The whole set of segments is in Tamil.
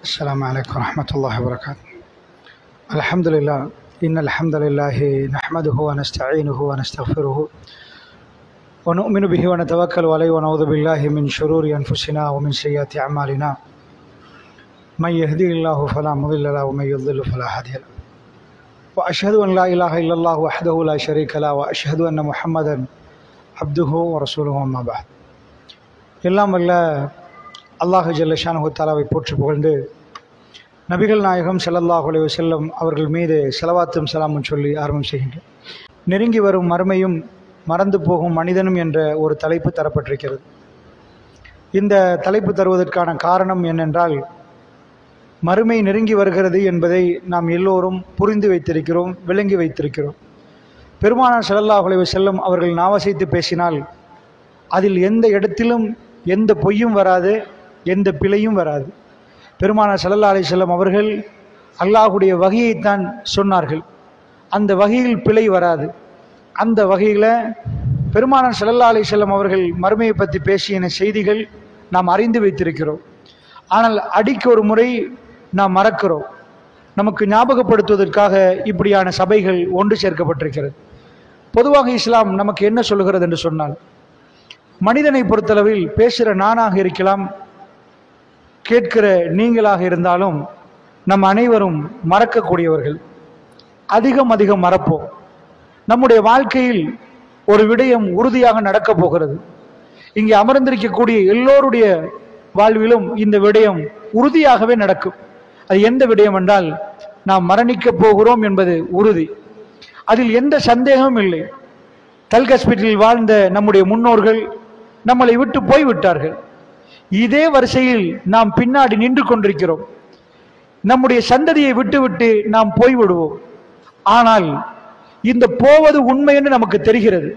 السلام عليكم ورحمة الله وبركاته الحمد لله إن الحمد لله نحمده ونستعينه ونستغفره ونؤمن به ونتوكل عليه ونعوذ بالله من شرور أنفسنا ومن سيئات أعمالنا من يهدي الله فلا مضل له ومن يضلل فلا هادي له وأشهد أن لا إله إلا الله وحده لا شريك له وأشهد أن محمدا عبده ورسوله أما بعد எல்லாம் வல்ல அல்லாஹு ஜல்லஷானு தாலாவை போற்றி புகழ்ந்து நபிகள் நாயகம் ஸல்லல்லாஹு அலைஹி வஸல்லம் அவர்கள் மீது செலவாத்தும் சலாமும் சொல்லி ஆரம்பம் செய்கின்றேன் நெருங்கி வரும் மறுமையும் மறந்து போகும் மனிதனும் என்ற ஒரு தலைப்பு தரப்பட்டிருக்கிறது இந்த தலைப்பு தருவதற்கான காரணம் என்னென்றால் மறுமை நெருங்கி வருகிறது என்பதை நாம் எல்லோரும் புரிந்து வைத்திருக்கிறோம் விளங்கி வைத்திருக்கிறோம் பெருமானார் ஸல்லல்லாஹு அலைஹி வஸல்லம் அவர்கள் நாவசைத்து பேசினால் அதில் எந்த இடத்திலும் எந்த பொய்யும் வராது எந்த பிழையும் வராது பெருமானார் ஸல்லல்லாஹு அலைஹி வஸல்லம் அவர்கள் அல்லாஹுடைய வகையைத்தான் சொன்னார்கள் அந்த வகையில் பிழை வராது அந்த வகையில் பெருமானார் ஸல்லல்லாஹு அலைஹி வஸல்லம் அவர்கள் மறுமையை பற்றி பேசிய செய்திகள் நாம் அறிந்து வைத்திருக்கிறோம் ஆனால் அடிக்கு ஒரு முறை நாம் மறக்கிறோம் நமக்கு ஞாபகப்படுத்துவதற்காக இப்படியான சபைகள் ஒன்று சேர்க்கப்பட்டிருக்கிறது பொதுவாக இஸ்லாம் நமக்கு என்ன சொல்லுகிறது என்று சொன்னால் மனிதனை பொறுத்தளவில் பேசுகிற நானாக இருக்கலாம் கேட்கிற நீங்களாக இருந்தாலும் நம் அனைவரும் மறக்கக்கூடியவர்கள் அதிகம் அதிகம் மறப்போம் நம்முடைய வாழ்க்கையில் ஒரு விடயம் உறுதியாக நடக்கப் போகிறது இங்கே அமர்ந்திருக்கக்கூடிய எல்லோருடைய வாழ்விலும் இந்த விடயம் உறுதியாகவே நடக்கும் அது எந்த விடயம் என்றால் நாம் மரணிக்கப் போகிறோம் என்பது உறுதி அதில் எந்த சந்தேகமும் இல்லை கல்கஸ்பிட்டில் வாழ்ந்த நம்முடைய முன்னோர்கள் நம்மளை விட்டு போய்விட்டார்கள் இதே வரிசையில் நாம் பின்னாடி நின்று கொண்டிருக்கிறோம் நம்முடைய சந்ததியை விட்டுவிட்டு நாம் போய்விடுவோம் ஆனால் இந்த போவது உண்மை என்று நமக்கு தெரிகிறது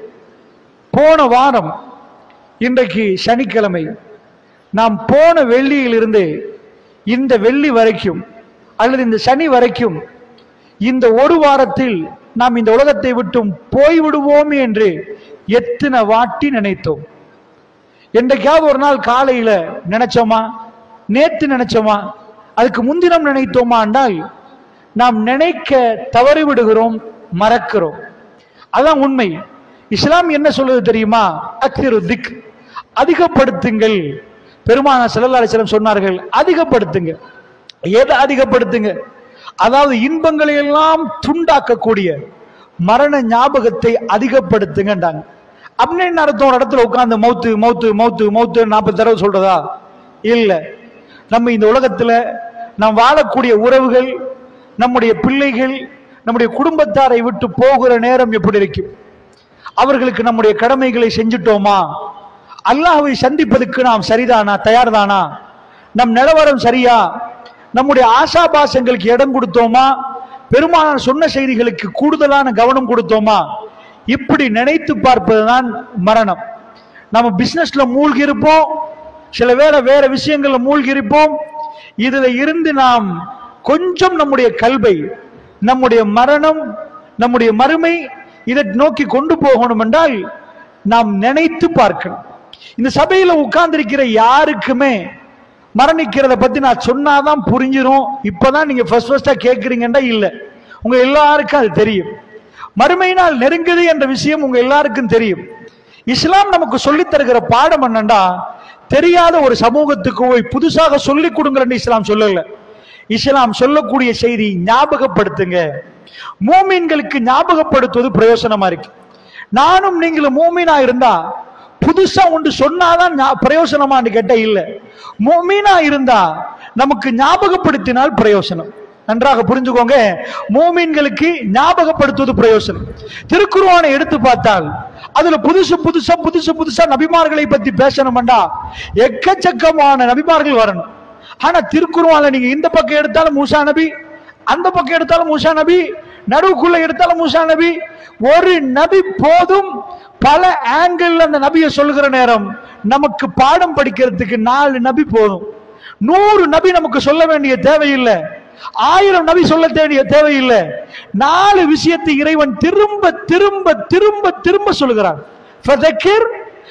போன வாரம் இன்றைக்கு சனிக்கிழமை நாம் போன வெள்ளியிலிருந்து இந்த வெள்ளி வரைக்கும் அல்லது இந்த சனி வரைக்கும் இந்த ஒரு வாரத்தில் நாம் இந்த உலகத்தை விட்டும் போய்விடுவோம் என்று எத்தனை வாட்டி நினைத்தோம் என்றைக்காவது ஒரு நாள் காலையில நினைச்சோமா நேத்து நினைச்சோமா அதுக்கு முன்தினம் நினைத்தோமா என்றால் நாம் நினைக்க தவறி விடுகிறோம் மறக்கிறோம் அதான் உண்மை இஸ்லாம் என்ன சொல்லுது தெரியுமா அக்திரு திக் அதிகப்படுத்துங்கள் பெருமான செல்லல்லாசலம் சொன்னார்கள் அதிகப்படுத்துங்க எதை அதிகப்படுத்துங்க அதாவது இன்பங்களை எல்லாம் துண்டாக்கக்கூடிய மரண ஞாபகத்தை அதிகப்படுத்துங்கன்றாங்க அப்படின்னு அர்த்தம் ஒரு இடத்துல உட்காந்து மௌத்து மௌத்து மௌத்து மௌத்து நாற்பது தடவை சொல்றதா இல்ல நம்ம இந்த உலகத்துல நாம் வாழக்கூடிய உறவுகள் நம்முடைய பிள்ளைகள் நம்முடைய குடும்பத்தாரை விட்டு போகிற நேரம் எப்படி இருக்கும் அவர்களுக்கு நம்முடைய கடமைகளை செஞ்சுட்டோமா அல்லாஹ்வை சந்திப்பதற்கு நாம் சரிதானா தயார்தானா நம் நிலவரம் சரியா நம்முடைய ஆசாபாசங்களுக்கு இடம் கொடுத்தோமா பெருமானார் சொன்ன செய்திகளுக்கு கூடுதலான கவனம் கொடுத்தோமா இப்படி நினைத்து பார்ப்பதுதான் மரணம் நம்ம பிசினஸ்ல மூழ்கி இருப்போம் சில வேற வேற விஷயங்கள்ல மூழ்கி இருப்போம் இதுல இருந்து நாம் கொஞ்சம் நம்முடைய கல்வை நம்முடைய மரணம் நம்முடைய மறுமை இதை நோக்கி கொண்டு போகணும் என்றால் நாம் நினைத்து பார்க்கணும் இந்த சபையில உட்கார்ந்திருக்கிற யாருக்குமே மரணிக்கிறத பத்தி நான் சொன்னாதான் புரிஞ்சிரும் இப்பதான் நீங்க ஃபர்ஸ்ட் ஃபர்ஸ்டா கேட்குறீங்கன்னா இல்ல உங்க எல்லாருக்கும் அது தெரியும் மறுமையினால் நெருங்குது என்ற விஷயம் உங்க எல்லாருக்கும் தெரியும் இஸ்லாம் நமக்கு சொல்லித் தருகிற பாடம் என்னண்டா தெரியாத ஒரு சமூகத்துக்கு போய் புதுசாக சொல்லிக் கொடுங்கன்னு இஸ்லாம் சொல்லல இஸ்லாம் சொல்லக்கூடிய செய்தி ஞாபகப்படுத்துங்க மூமீன்களுக்கு ஞாபகப்படுத்துவது பிரயோசனமா இருக்கு நானும் நீங்களும் மூமீனா இருந்தா புதுசா ஒன்று சொன்னாதான் ஞா- பிரயோசனமான்னு கேட்ட இல்ல மூமீனா இருந்தா நமக்கு ஞாபகப்படுத்தினால் பிரயோசனம் நன்றாக புரிஞ்சுக்கோங்க மூமீன்களுக்கு ஞாபகப்படுத்துவது பிரயோசனம் திருக்குர்ஆனை எடுத்து பார்த்தால் அதுல புதுசு புதுசா புதுசு புதுசா நபிமார்களை பத்தி பேசணும்டா எக்கச்சக்கமான நபிமார்கள் வரணும் ஆனா திருக்குர்ஆன்ல நீங்க இந்த பக்கம் எடுத்தாலும் மூசா நபி அந்த பக்கம் எடுத்தாலும் மூசா நபி நடுவுக்குள்ள எடுத்தாலும் மூசா நபி ஒரு நபி போதும் பல ஆங்கிள் அந்த நபியை சொல்லுகிற நேரம் நமக்கு பாடம் படிக்கிறதுக்கு நாலு நபி போதும் நூறு நபி நமக்கு சொல்ல வேண்டிய தேவையில்லை ஆயிரம் நபி சொல்ல வேண்டிய தேவையில்லை நாலு விஷயத்தை இறைவன் திரும்ப திரும்ப திரும்ப திரும்ப சொல்லுகிறான் ஃபதக்கிர்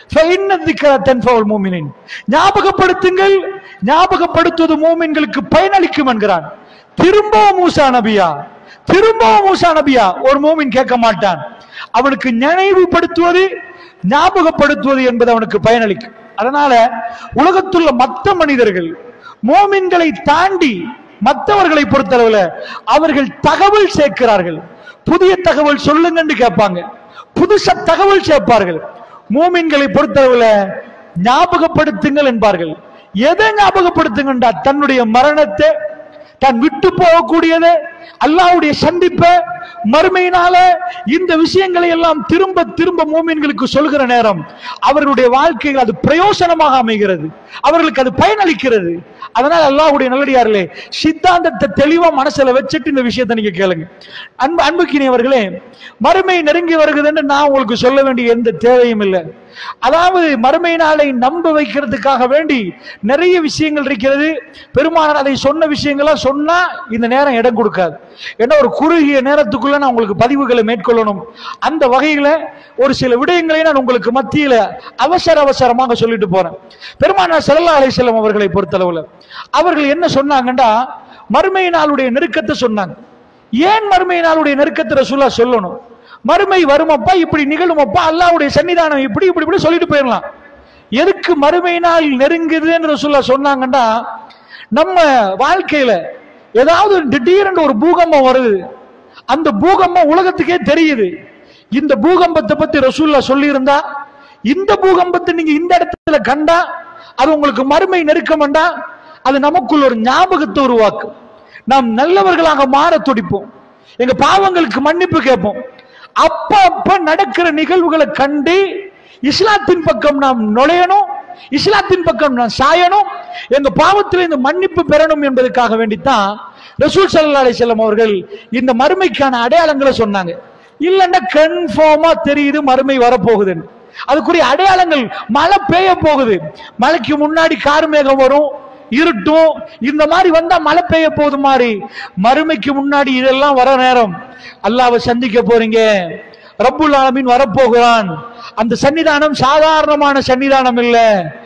فإن الذكرى تنفع المؤمنين. ஞாபகப்படுத்துங்கள் ஞாபகப்படுத்துவது மூமின்களுக்கு பயனளிக்கும் என்கிறான் திரும்பவும் மூசா நபியா திரும்பவும் மூசா நபியா ஒரு மூமின் கேட்க மாட்டான் அவனுக்கு நினைவுபடுத்துவது ஞாபகப்படுத்துவது என்பது அவனுக்கு பயனளிக்கும் அதனால உலகத்துள்ள மற்ற மனிதர்கள் மோமின்களை தாண்டி மற்றவர்களை பொறுத்தளவுல அவர்கள் தகவல் சேர்க்கிறார்கள் புதிய தகவல் சொல்லுங்கன்னு கேட்பாங்க புதுசா தகவல் சேர்ப்பார்கள் மூமின்களை பொறுத்தளவுல ஞாபகப்படுத்துங்கள் என்பார்கள் எதை ஞாபகப்படுத்துங்கண்டா தன்னுடைய மரணத்தை தான் விட்டு போகக்கூடியது அல்லாஹ்வுடைய சந்திப்பை மறுமையினால இந்த விஷயங்களை எல்லாம் திரும்ப திரும்ப மூமின்களுக்கு சொல்கிற நேரம் அவர்களுடைய வாழ்க்கையில் அது பிரயோசனமாக அமைகிறது அவர்களுக்கு அது பயனளிக்கிறது அதனால அல்லாஹ்வுடைய நல்லடியார்களே சித்தாந்தத்தை தெளிவா மனசுல வச்சுட்டு இந்த விஷயத்தை நீங்க கேளுங்க அன்பு அன்புக்கினியவர்களே மறுமை நெருங்கி வருகுதுன்னு நான் உங்களுக்கு சொல்ல வேண்டிய எந்த தேவையும் இல்லை அதாவது மறுமை நாளை நம்ப வைக்கிறதுக்காக வேண்டி நிறைய விஷயங்கள் இருக்கிறது பெருமானார் அதை சொன்ன விஷயங்கள்லாம் சொன்னா இந்த நேரம் இடம் கொடுக்காது ஏன்னா ஒரு குறுகிய நேரத்துக்குள்ள நான் உங்களுக்கு பதிவுகளை மேற்கொள்ளணும் அந்த வகையில ஒரு சில விடயங்களை நான் உங்களுக்கு மத்தியில அவசர அவசரமாக சொல்லிட்டு போறேன் பெருமானார் ஸல்லல்லாஹு அலைஹி வஸல்லம் அவர்களை பொறுத்தளவுல அவர்கள் என்ன சொன்னாங்கன்னா மறுமை நாளுடைய நெருக்கத்தை சொன்னாங்க ஏன் மறுமை நாளுடைய நெருக்கத்தை ரசூலா சொல்லணும் மறுமை வருமப்பா இப்படி நிகழுமப்பா அல்லாஹ்வுடைய சன்னிதானம் இப்படி இப்படி இப்படி சொல்லிட்டு போயிடலாம் எதுக்கு மறுமை நாள் நெருங்குதுன்னு ரசூலா சொன்னாங்கன்னா நம்ம வாழ்க்கையில ஏதாவது திடீர்னு ஒரு பூகம்பம் வருது அந்த பூகம்பம் உலகத்துக்கே தெரியுது இந்த பூகம்பத்தை பத்தி ரசூல்லா சொல்லி இருந்தா இந்த பூகம்பத்தை நீங்க இந்த இடத்துல கண்டா அது உங்களுக்கு மறுமை நெருக்கமண்டா அது நமக்குள் ஒரு ஞாபகத்தை உருவாக்கும் நாம் நல்லவர்களாக மாற துடிப்போம் எங்க பாவங்களுக்கு மன்னிப்பு கேட்போம் அப்ப அப்ப நடக்கிற நிகழ்வுகளை கண்டு இஸ்லாத்தின் பக்கம் நாம் நுழையணும் இஸ்லாத்தின் பக்கம் நாம் சாயணும் எங்க பாவத்தில் இந்த மன்னிப்பு பெறணும் என்பதற்காக வேண்டித்தான் ரசூல் சல்லா அலிசல்லம் அவர்கள் இந்த மறுமைக்கான அடையாளங்களை சொன்னாங்க இல்லைன்னா கன்ஃபார்மா தெரியுது மறுமை வரப்போகுதுன்னு அதுக்குரிய அடையாளங்கள் மழை பெய்ய போகுது மழைக்கு முன்னாடி கார்மேகம் வரும் இருட்டும் இந்த மாதிரி வந்தா மழை பெய்ய போகுது மாதிரி மறுமைக்கு முன்னாடி இதெல்லாம் வர நேரம் அல்லாவை சந்திக்க போறீங்க ரப்புல் ஆலமீன் வரப்போகிறான் அந்த சன்னிதானம் சாதாரணமான சன்னிதானம் இல்ல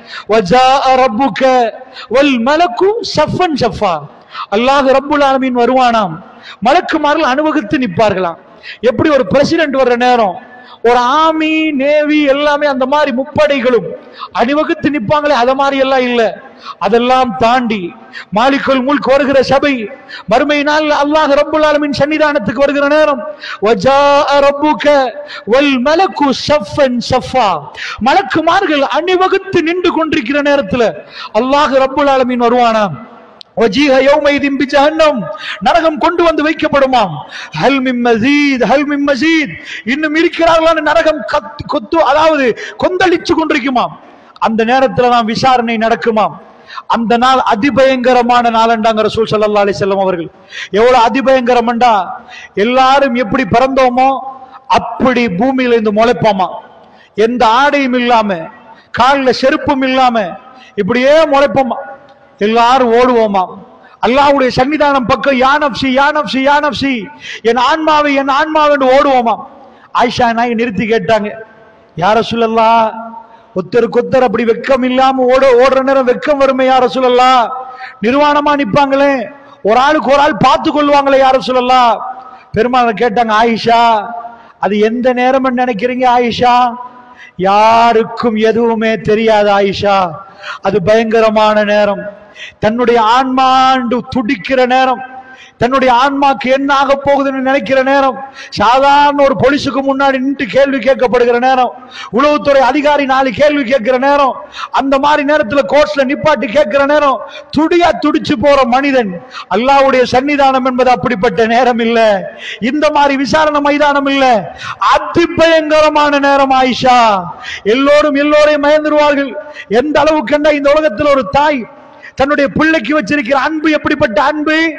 வஜாஅ ரப்புக வல் மலக்கு சஃபன் சஃபா அல்லாஹ் ரப்புல் ஆலமீன் வருவானாம் மலக்குமார்கள் அனுபவித்து நிற்பார்களாம் எப்படி ஒரு பிரசிடென்ட் வர்ற நேரம் ஒரு ஆமி நேவி எல்லாமே அந்த மாதிரி முப்படைகளும் அணிவகுத்து நிப்பாங்களே அத மாதிரி எல்லாம் இல்ல அதெல்லாம் தாண்டி மாலிக்குல் முல்க் வருகிற சபை மறுமை நாள் அல்லாஹ் ரப்புல் ஆலமீன் சன்னிதானத்துக்கு வருகிற நேரம் வஜாஅ ரப்புக வல் மலக்கு ஸஃபன் ஸஃபா மலக்குமார்கள் அணிவகுத்து நின்று கொண்டிருக்கிற நேரத்துல அல்லாஹ் ரப்புல் ஆலமீன் வருவானாம் வஜீஹ யௌமைதின் பிஜஹன்னம் நரகம் கொண்டு வந்து வைக்கப்படுமாம் ஹல் மின் மஸீத் ஹல் மின் மஸீத் இன்னும் இருக்கிறார்களான்னு நரகம் கத்து கொத்து அதாவது கொந்தளிச்சு கொண்டிருக்குமாம் அந்த நேரத்துல தான் விசாரணை நடக்குமாம் அந்த நாள் அதிபயங்கரமான நாளண்டாங்க ரசூல் ஸல்லல்லாஹு அலைஹி வஸல்லம் அவர்கள் எவ்வளவு அதிபயங்கரம்டா எல்லாரும் எப்படி பிறந்தோமோ அப்படி பூமியில இருந்து முளைப்போமா எந்த ஆடையும் இல்லாம கால்ல செருப்பும் இல்லாம இப்படியே முளைப்போமா எல்லாரும் ஓடுவோமா அல்லாஹ்வுடைய சன்னிதானம் பக்கம் யானப்சி யானப்சி யானப்சி என் ஆன்மாவை என் ஆன்மாவென்று ஓடுவோமா ஆயிஷா நாய் நிறுத்தி கேட்டாங்க யார சொல்லலாம் ஒத்தருக்கு ஒத்தர் அப்படி வெக்கம் இல்லாம ஓட ஓடுற நேரம் வெக்கம் வருமே யார சொல்லலாம் நிர்வாணமா நிப்பாங்களே ஒரு ஆளுக்கு ஒரு ஆள் பார்த்து கொள்வாங்களே யார சொல்லலாம் பெருமாள் கேட்டாங்க ஆயிஷா அது எந்த நேரம் நினைக்கிறீங்க ஆயிஷா யாருக்கும் எதுவுமே தெரியாது ஆயிஷா அது பயங்கரமான நேரம் தன்னுடைய ஆன்மாண்டு துடிக்கிற நேரம் தன்னுடைய ஆன்மாக்கு என்ன ஆக போகுதுன்னு நினைக்கிற நேரம் சாதாரண ஒரு பொலிசுக்கு முன்னாடி நின்று கேள்வி கேட்கப்படுகிற நேரம் உளவுத்துறை அதிகாரி நாலு கேள்வி கேட்கிற நேரம் அந்த மாதிரி நேரத்துல கோர்ட்ஸ்ல நிப்பாட்டி கேட்கிற நேரம் துடியா துடிச்சு போற மனிதன் அல்லாஹ்வுடைய சன்னிதானம் என்பது அப்படிப்பட்ட நேரம் இல்ல இந்த மாதிரி விசாரணை மைதானம் இல்ல அதி பயங்கரமான நேரம் ஆயிஷா எல்லோரும் எல்லோரையும் மயந்துருவார்கள் எந்த அளவுக்கு இந்த உலகத்தில் ஒரு தாய் தன்னுடைய பிள்ளைக்கு வச்சிருக்கிற அன்பு எப்படிப்பட்ட அன்பு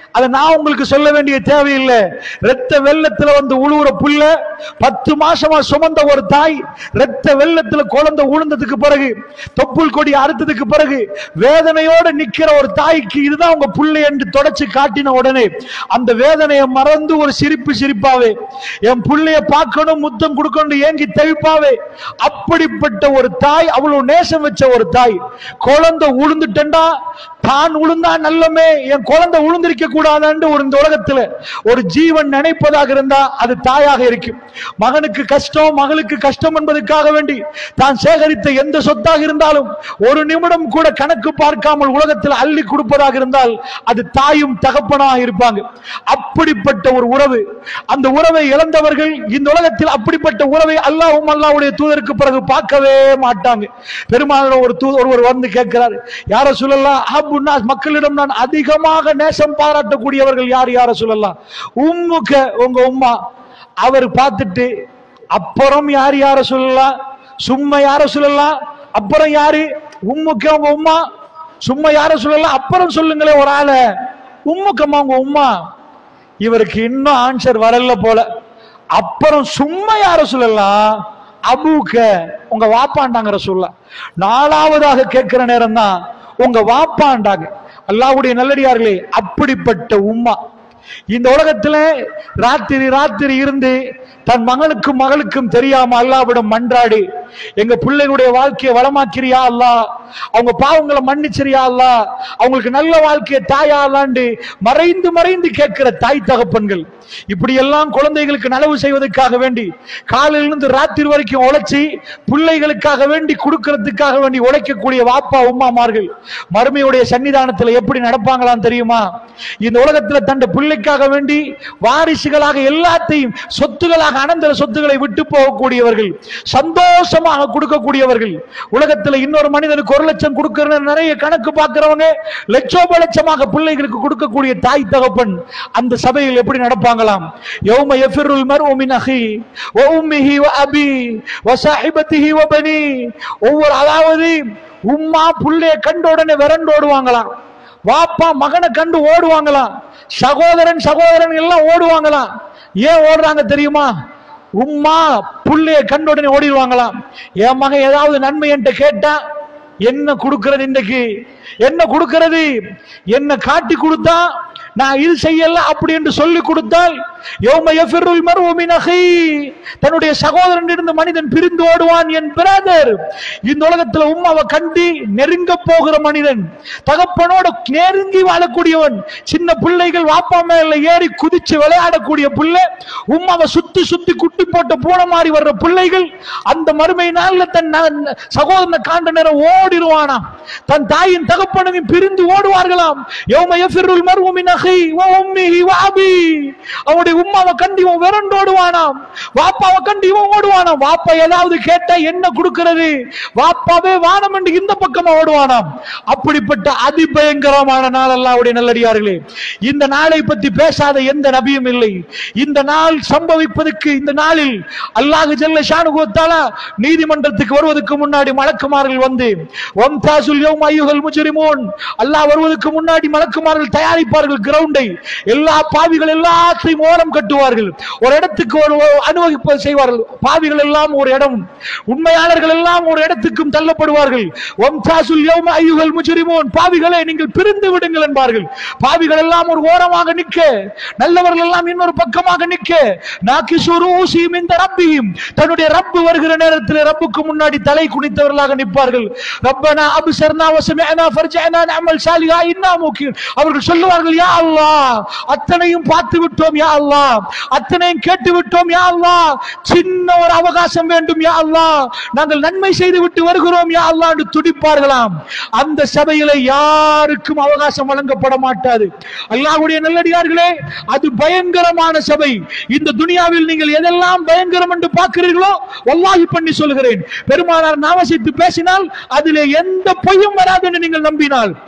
அதை நான் உங்களுக்கு சொல்ல வேண்டிய தேவையில்லை ரத்த வெள்ளத்துல வந்து உழுவுற புல்ல பத்து மாசமா சுமந்த ஒரு தாய் ரத்த வெள்ளத்துல குழந்தை உழுந்ததுக்கு பிறகு தொப்புள் கொடி அறுத்ததுக்கு பிறகு வேதனையோட நிக்கிற ஒரு தாய்க்கு இதுதான் உங்க புள்ளை என்று தொடச்சு காட்டின உடனே அந்த வேதனையை மறந்து ஒரு சிரிப்பு சிரிப்பாவே என் புள்ளைய பார்க்கணும் முத்தம் கொடுக்கணும் ஏங்கி தவிப்பாவே அப்படிப்பட்ட ஒரு தாய் அவ்வளவு நேசம் வச்ச ஒரு தாய் குழந்தை உளுந்துட்டா தான் உளுந்தா நல்லமே என் குழந்தை உளுந்திருக்க கூடாதுன்னு ஒரு இந்த உலகத்துல ஒரு ஜீவன் நினைப்பதாக இருந்தா அது தாயாக இருக்கும் மகனுக்கு கஷ்டம் மகளுக்கு கஷ்டம் என்பதற்காக வேண்டி தான் சேகரித்த எந்த சொத்தாக இருந்தாலும் ஒரு நிமிடம் கூட கணக்கு பார்க்காமல் உலகத்தில் அள்ளி கொடுப்பதாக இருந்தால் அது தாயும் தகப்பனாக இருப்பாங்க அப்படிப்பட்ட ஒரு உறவு அந்த உறவை இழந்தவர்கள் இந்த உலகத்தில் அப்படிப்பட்ட உறவை அல்லாஹ்வும் அல்லாஹ்வுடைய தூதருக்கு பிறகு பார்க்கவே மாட்டாங்க பெருமாள் ஒரு தூ ஒருவர் வந்து கேட்கிறார் யார சொல்லலாம் அஹப்புன்னா மக்களிடம் நான் அதிகமாக நேசம் பாராட்டக்கூடியவர்கள் யார் யார சொல்லலாம் உம்முக்க உங்க உம்மா அவர் பார்த்துட்டு அப்புறம் யார் யார சொல்லலாம் சும்மா யார சொல்லலாம் அப்புறம் யாரு உம்முக்க உங்க உம்மா சும்மா யார சொல்லலாம் அப்புறம் சொல்லுங்களேன் ஒரு ஆளை உம்முக்கம்மா உங்க உம்மா இவருக்கு இன்னும் ஆன்சர் வரல போல அப்புறம் சும்மா யார சொல்லலாம் அபூக்க உங்க வாப்பாண்டாங்கிற சொல்ல நாலாவதாக கேட்கிற நேரம் தான் உங்க வாப்பாண்டாங்க அல்லாஹ்வுடைய நல்லடியார்களே அப்படிப்பட்ட உம்மா இந்த உலகத்துல ராத்திரி ராத்திரி இருந்து தன் மகனுக்கும் மகளுக்கும் தெரியாம அல்லாவிடம் மன்றாடி எங்க பிள்ளைகளுடைய வாழ்க்கையை வளமாக்கிறியா அல்லா அவங்க பாவங்களை மன்னிச்சிரியா அல்லா அவங்களுக்கு நல்ல வாழ்க்கையை தாயா அல்லாண்டு மறைந்து மறைந்து கேட்கிற தாய் தகப்பன்கள் இப்படி எல்லாம் குழந்தைகளுக்கு நலவு செய்வதற்காக வேண்டி காலையிலிருந்து ராத்திரி வரைக்கும் உழைச்சி பிள்ளைகளுக்காக வேண்டி கொடுக்கறதுக்காக வேண்டி உழைக்கக்கூடிய வாப்பா உம்மாமார்கள் மறுமையுடைய சன்னிதானத்துல எப்படி நடப்பாங்களாம் தெரியுமா இந்த உலகத்துல தன் பிள்ளைக்காக வேண்டி வாரிசுகளாக எல்லாத்தையும் சொத்துகளாக அனந்தர சொத்துக்களை விட்டு போகக்கூடியவர்கள் சந்தோஷமாக கொடுக்கக்கூடியவர்கள் உலகத்துல இன்னொரு மனிதனுக்கு ஒரு லட்சம் கொடுக்கிற நிறைய கணக்கு பார்க்கிறவங்க லட்சோப லட்சமாக பிள்ளைகளுக்கு கொடுக்கக்கூடிய தாய் தகப்பன் அந்த சபையில் எப்படி நடப்பாங்களாம் யௌம யஃபிருல் மர்உ மின் அஹி வ உம்மிஹி வ அபி வ ஸாஹிபத்திஹி வ பனி ஒவ்வொரு அதாவது உம்மா புள்ளைய கண்ட உடனே விரண்டு ஓடுவாங்களாம் வாப்பா மகனை கண்டு ஓடுவாங்களாம் சகோதரன் சகோதரன் எல்லாம் ஓடுவாங்களாம் ஏன் ஓடுறாங்க தெரியுமா உம்மா புள்ளைய கண்ட உடனே ஓடிடுவாங்களாம் என் மகன் ஏதாவது நன்மை என்கிட்ட கேட்டா என்ன கொடுக்கிறது இன்னைக்கு என்ன கொடுக்கிறது என்ன காட்டி கொடுத்தா நான் இது செய்யல அப்படி என்று சொல்லி கொடுத்தால் யௌம யஃபிருல் மர்உ மின் அஹி தன்னுடைய சகோதரன் இருந்து மனிதன் பிரிந்து ஓடுவான் என் பிரதர் இந்த உலகத்துல உம்மாவை கண்டி நெருங்க போகிற மனிதன் தகப்பனோட நெருங்கி வாழக்கூடியவன் சின்ன பிள்ளைகள் வாப்பா மேல ஏறி குதிச்சு விளையாடக்கூடிய பிள்ளை உம்மாவை சுத்தி சுத்தி குட்டி போட்ட பூனை மாறி வர்ற பிள்ளைகள் அந்த மறுமை நாள்ல தன் ந- சகோதரனை காண்ட நேரம் ஓடிடுவானாம் தன் தாயின் தகப்பனையும் பிரிந்து ஓடுவார்களாம் யௌம யஃபிருல் மர்உ மின் அஹி வ உம்மிஹி வ அபி அவனுடைய உம்மாவை கண்டு இவன் விரண்டு ஓடுவானாம் வாப்பாவை கண்டு இவன் ஓடுவானாம் வாப்பா ஏதாவது கேட்டா என்ன கொடுக்கிறது வாப்பாவே வானம் என்று இந்த பக்கமா ஓடுவானாம் அப்படிப்பட்ட அதிபயங்கரமான நாள் அல்லாவுடைய நல்லடியார்களே இந்த நாளை பத்தி பேசாத எந்த நபியும் இல்லை இந்த நாள் சம்பவிப்பதற்கு இந்த நாளில் அல்லாஹ் ஜல்ல ஷானுகோத்தால நீதிமன்றத்துக்கு வருவதற்கு முன்னாடி மலக்குமார்கள் வந்து வம்தாசுல் யௌம அய்யுஹல் முஜ்ரிமூன் அல்லாஹ் வருவதற்கு முன்னாடி மலக்குமார்கள் தயாரிப்பார்கள் கிரவுண்டை எல்லா பாவிகள் எல்லாத்தையும் ஓரம் கட்டுவார்கள் ஒரு இடத்துக்கு ஒரு ஒரு அனுபவிப்பு செய்வார்கள் பாவிகள் எல்லாம் ஒரு இடம் உண்மையாளர்கள் எல்லாம் ஒரு இடத்துக்கும் தள்ளப்படுவார்கள் வம்தாசுல் யௌம அய்யுஹல் முஜ்ரிமூன் பாவிகளே நீங்கள் பிரிந்து விடுங்கள் என்பார்கள் பாவிகள் எல்லாம் ஒரு ஓரமாக நிற்க நல்லவர்கள் எல்லாம் இன்னொரு பக்கமாக நிற்க நாக்கிசுரூசியும் இந்த ரப்பியும் தன்னுடைய ரப்பு வருகிற நேரத்தில் ரப்புக்கு முன்னாடி தலை குனித்தவர்களாக நிற்பார்கள் ரப்பனா அப்சர்னா வசமிஅனா ஃபர்ஜஅனா நஅமல் சாலிஹா இன்னா மூக்கின் அவர்கள் சொல்லுவார்கள் யா அல்லாஹ் அத்தனையும் பார்த்து விட்டோம் யா அல்லாஹ் அத்தனையும் கேட்டு விட்டோம் யா அல்லாஹ் சின்ன ஒரு அவகாசம் வேண்டும் யா அல்லாஹ் நாங்கள் நன்மை செய்து விட்டு வருகிறோம் யா அல்லாஹ் என்று துடிப்பார்களாம் அந்த சபையில யாருக்கும் அவகாசம் வழங்கப்பட மாட்டாது அல்லாஹ்வுடைய நல்லடியார்களே அது பயங்கரமான சபை இந்த துனியாவில் நீங்கள் எதெல்லாம் பயங்கரம் என்று பார்க்கிறீர்களோ வல்லாஹி பண்ணி சொல்கிறேன் பெருமானார் நாமசித்து பேசினால் அதிலே எந்த பொய்யும் வராது என்று நீங்கள் நம்பினால்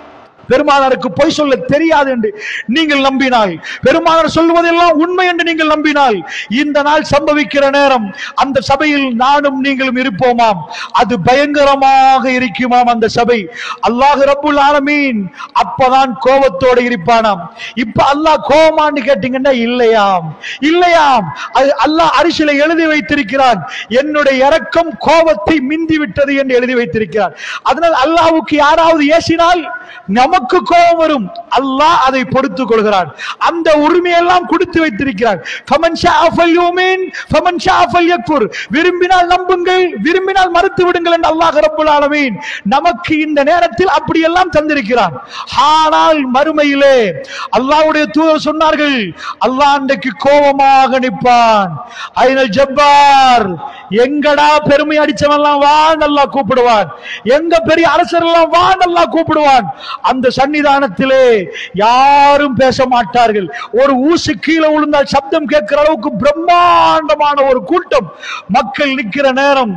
பெருமானாருக்கு பொய் சொல்ல தெரியாது என்று நீங்கள் நம்பினால் பெருமானார் சொல்வதெல்லாம் உண்மை என்று நீங்கள் நம்பினால் இந்த நாள் சம்பவிக்கிற நேரம் அந்த சபையில் நானும் நீங்களும் இருப்போமாம் அது பயங்கரமாக இருக்குமாம் அந்த சபை அல்லாஹ் ரப்புல் ஆலமீன் அப்பதான் கோபத்தோட இருப்பானாம் இப்ப அல்லாஹ் கோபமான்னு கேட்டீங்கன்னா இல்லையாம் இல்லையாம் அது அல்லாஹ் அரிசில எழுதி வைத்திருக்கிறான் என்னுடைய இரக்கம் கோபத்தை மிந்தி விட்டது என்று எழுதி வைத்திருக்கிறார் அதனால் அல்லாஹ்வுக்கு யாராவது ஏசினால் நமக்கு கோபம் வரும் அல்லாஹ் அதை பொறுத்துக் கொள்கிறான் அந்த உரிமையெல்லாம் கொடுத்து வைத்திருக்கிறான் ஃபமன் ஷாஅ ஃபல்யுமின், ஃபமன் ஷாஅ ஃபல்யக்ஃபுர். விரும்பினால் நம்புங்கள் விரும்பினால் மறுத்து விடுங்கள் என்று அல்லாஹ் ரப்புல் ஆலமீன் நமக்கு இந்த நேரத்தில் அப்படியெல்லாம் தந்திருக்கிறான் ஆனால் மறுமையிலே அல்லாஹ்வுடைய தூதர் சொன்னார்கள் அல்லாஹ் அன்றைக்கு கோபமாக நிற்பான் ஐனல் ஜப்பார் எங்கடா பெருமை அடிச்சவன்லாம் வா நல்லா கூப்பிடுவான் எங்க பெரிய அரசர் எல்லாம் வா நல்லா கூப்பிடுவான் அந்த சன்னிதானத்திலே யாரும் பேச மாட்டார்கள் ஒரு ஊசு கீழே விழுந்தால் சப்தம் கேட்கிற அளவுக்கு பிரம்மாண்டமான ஒரு கூட்டம் மக்கள் நிக்கிற நேரம்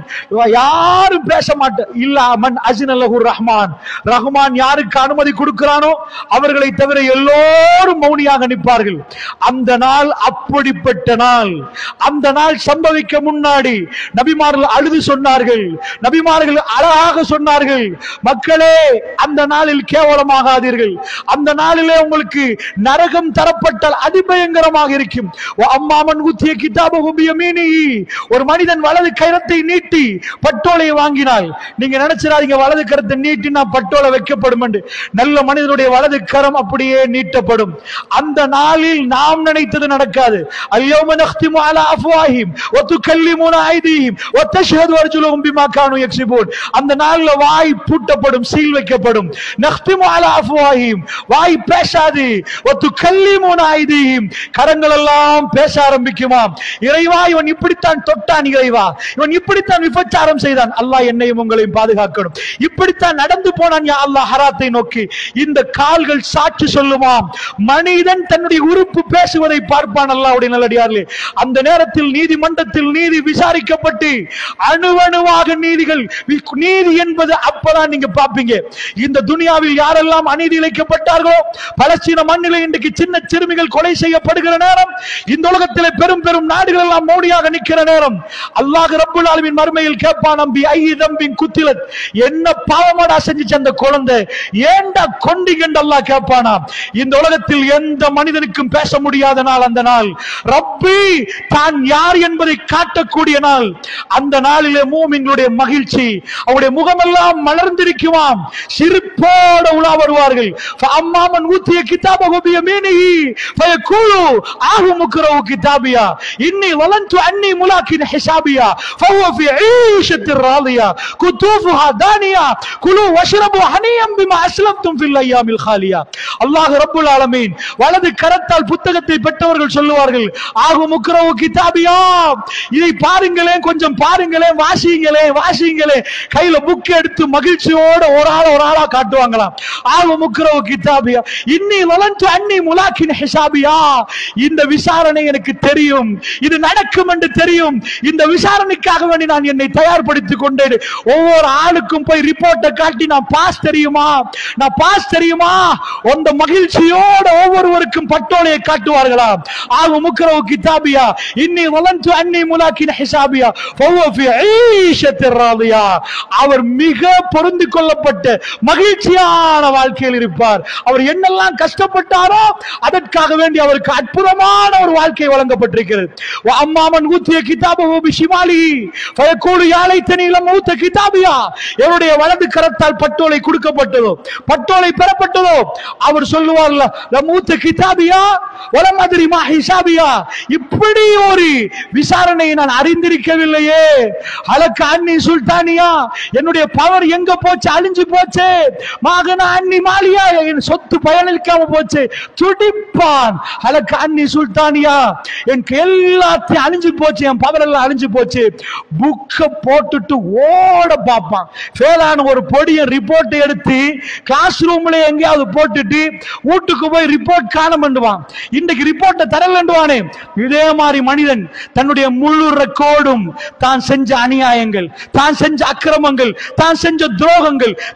யாரும் பேச மாட்டார் இல்லாமன் அசினல்லஹுர் ரஹ்மான் ரஹ்மான் யாருக்கு அனுமதி கொடுக்கிறானோ அவர்களை தவிர எல்லோரும் மௌனியாக நிற்பார்கள் அந்த நாள் அப்படிப்பட்ட நாள் அந்த நாள் சம்பவிக்க முன்னாடி நபிமார்கள் அழுது சொன்னார்கள் நபிமார்கள் அழகாக சொன்னார்கள் மக்களே அந்த நாளில் கேவலமாகாதீர்கள் அந்த நாளிலே உங்களுக்கு நரகம் தரப்பட்டால் அதிபயங்கரமாக இருக்கும் ஓ அம்மாமன் ஊத்திய கிதாப உபியமீனி ஒரு மனிதன் வலது கரத்தை நீட்டி பட்டோலை வாங்கினால் நீங்க நினைச்சிடாதீங்க வலது கரத்தை நீட்டினா பட்டோலை வைக்கப்படும் என்று நல்ல மனிதனுடைய வலது கரம் அப்படியே நீட்டப்படும் அந்த நாளில் நாம் நினைத்தது நடக்காது அல்யௌம நக்திமு அலா அஃப்வாஹிம் வ துகல்லிமுனா ஐதீஹிம் வ தஷ்ஹது அர்ஜுலுஹும் பிமா கானூ யக்ஸிபூன் அந்த நாள்ல வாய் பூட்டப்படும் சீல் வைக்கப்படும் நக்திமு அலா அஃப்வாஹிம் வாய் பேசாது வ துகல்லிமுனா ஐதீஹிம் கரங்கள் எல்லாம் பேச ஆரம்பிக்குமாம் இறைவா இவன் இப்படித்தான் தொட்டான் இறைவா இவன் இப்படித்தான் விபச்சாரம் செய்தான் அல்லாஹ் என்னையும் உங்களையும் பாதுகாக்கணும் இப்படித்தான் நடந்து போனான் யா அல்லாஹ் ஹராத்தை நோக்கி இந்த கால்கள் சாட்சி சொல்லுமாம் மனிதன் தன்னுடைய உறுப்பு பேசுவதை பார்ப்பான் அல்லாஹ்வுடைய நல்லடியார்களே அந்த நேரத்தில் நீதிமன்றத்தில் நீதி விசாரிக்கப்பட்டு அணுவணுவாக நீதிகள் வி- நீதி என்பது அப்பதான் நீங்க பாப்பீங்க இந்த துனியாவில் யாரெல்லாம் அநீதி இழைக்கப்பட்டார்களோ பலஸ்தீன மண்ணிலே இன்றைக்கு சின்ன சிறுமிகள் கொலை செய்யப்படுகிற நேரம் இந்த உலகத்திலே பெரும் பெரும் நாடுகள் எல்லாம் மௌனியாக நிற்கிற நேரம் அல்லாஹ் ரப்புல் ஆலமீன் மறுமையில் கேட்பான் நம்பி ஐ தம்பின் குத்திலத் என்ன பாவமாடா செஞ்சுச்சு அந்த குழந்தை ஏண்டா கொண்டிகண்டு அல்லாஹ் கேட்பானாம் இந்த உலகத்தில் எந்த மனிதனுக்கும் பேச முடியாத நாள் அந்த நாள் ரப்பி தான் யார் என்பதை காட்டக்கூடிய நாள் அந்த நாளிலே மூமின்களுடைய மகிழ்ச்சி அவருடைய முகமெல்லாம் மலர்ந்திருக்குமாம் சிரிப்போட உலா வருவார்கள் அம்மாமன் ஊத்திய கிதாப ஹுபிய மீனிஹி ஃபயகூலு ஆஹு முக்ரவு கிதாபியா இன்னி வலன்து அன்னி முலாக்கின் ஹிசாபியா ஃபஹுவ ஃபி ஈஷத்திர் ராதியா குதூஃபுஹா தானியா குலு வஷ்ரபு ஹனியம் பிமா அஸ்லம்தும் ஃபில் ஐயாமில் காலியா அல்லாஹ் ரப்புல் ஆலமீன் வலது கரத்தால் புத்தகத்தை பெற்றவர்கள் சொல்லுவார்கள் ஆகு முக்ரவு கிதாபியா இதை பாருங்களேன் கொஞ்சம் பாருங்களேன் வாசிங்களேன் வாசிங்களேன் கையில புக் எடுத்து மகிழ்ச்சியோட ஒரு ஆள் ஒரு ஆளா காட்டுவாங்களாம் ஆகு முக்ரவு கிதாபியா இன்னி வளர்ந்து அன்னி முலாக்கின் ஹிசாபியா இந்த விசாரணை எனக்கு தெரியும் இது நடக்கும் என்று தெரியும் இந்த விசாரணைக்காக வேண்டி நான் என்னை தயார்படுத்திக் கொண்டேன் ஒவ்வொரு ஆளுக்கும் போய் ரிப்போர்ட்டை காட்டி நான் பாஸ் தெரியுமா நான் பாஸ் தெரியுமா அந்த மகிழ்ச்சியோட ஒவ்வொருவருக்கும் பட்டோலையை காட்டுவார்களா ஆகு முக்ரவு கிதாபியா இன்னி வளர்ந்து அன்னி முலாக்கின் ஹிசாபியா ஃபஹுவ ஃபி ஈஷத்திர் ராதியா அவர் மிக பொருந்திக் கொள்ளப்பட்ட மகிழ்ச்சியான வாழ்க்கையில் இருப்பார் அவர் என்னெல்லாம் கஷ்டப்பட்டாரோ அதற்காக வேண்டி அவருக்கு அற்புதமான ஒரு வாழ்க்கை வழங்கப்பட்டிருக்கிறது வ அம்மாமன் ஊத்திய கிதாபு பிஷிமாலி ஃபயக்கூலு யாலை தனியிலம் ஊத்த கிதாபியா என்னுடைய வலது கரத்தால் பட்டோலை கொடுக்கப்பட்டதோ பட்டோலை பெறப்பட்டதோ அவர் சொல்லுவார்ல மூத்த கிதாபியா வல மாதிரி மா ஹிசாபியா இப்படி ஒரு விசாரணையை நான் அறிந்திருக்கவில்லையே அலக்க அன்னி சுல்தானியா என்னுடைய பவர் எங்க போச்சு அழிஞ்சு போச்சு மகன அன்னி மாலியா என் சொத்து பயனளிக்காம போச்சு துடிப்பான் அலக்க அன்னி சுல்தானியா எனக்கு எல்லாத்தையும் அழிஞ்சு போச்சு என் பவர் எல்லாம் அழிஞ்சு போச்சு புக்க போட்டுட்டு ஓட பார்ப்பான் ஃபேலான ஒரு பொடிய ரிப்போர்ட் எடுத்து கிளாஸ் ரூம்ல எங்கேயாவது போட்டுட்டு வீட்டுக்கு போய் ரிப்போர்ட் காண பண்ணுவான் இன்னைக்கு ரிப்போர்ட்டை தரலண்டுவானே இதே மாதிரி மனிதன் தன்னுடைய முழு ரெக்கார்டும் தான் செஞ்ச அநியாயங்கள் தான் செஞ்ச அக்கிரமங்கள் தான் செஞ்ச துரோகங்கள்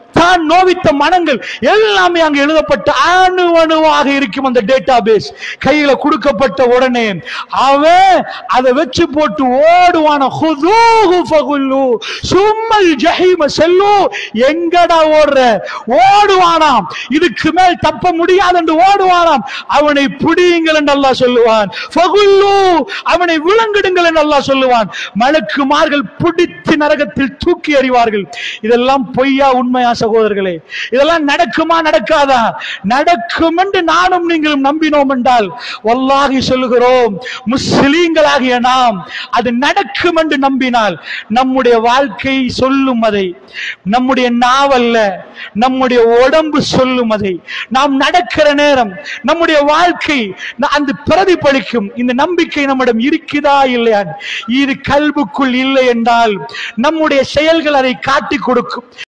தான் நோவித்த மனங்கள் எல்லாமே அங்க எழுதப்பட்ட அணு அணுவாக இருக்கும் அந்த டேட்டா பேஸ் கையில கொடுக்கப்பட்ட உடனே அவன் அதை வச்சு போட்டு ஓடுவான ஹுதூஹு ஃபகுல்லு சும்மல் ஜஹீம செல்லு எங்கடா ஓடுற ஓடுவானாம் இதுக்கு மேல் தப்ப முடியாது என்று ஓடுவானாம் அவனை பிடியுங்கள் என்று அல்லாஹ் சொல்லுவான் ஃபகுல்லு அவனை விலங்கிடுங்கள் என்று அல்லாஹ் சொல்லுவான் மலக்குமார்கள் பிடித்து நரகத்தில் தூக்கி எறிவார்கள் இதெல்லாம் பொய்யா உண்மையா சகோதரர்களே இதெல்லாம் நடக்குமா நடக்காதா நடக்கும் என்று நானும் நீங்களும் நம்பினோம் என்றால் வல்லாகி சொல்லுகிறோம் முஸ்லீம்களாகிய நாம் அது நடக்கும் என்று நம்பினால் நம்முடைய வாழ்க்கை சொல்லும் அதை நம்முடைய நாவல்ல நம்முடைய உடம்பு சொல்லும் அதை நாம் நடக்கிற நேரம் நம்முடைய வாழ்க்கை ந- அந்த பிரதிபலிக்கும் இந்த நம்பிக்கை நம்மிடம் இருக்குதா இல்லையா இது கல்புக்குள் இல்லை என்றால் நம்முடைய செயல்கள் அதை காட்டிக் கொடுக்கும்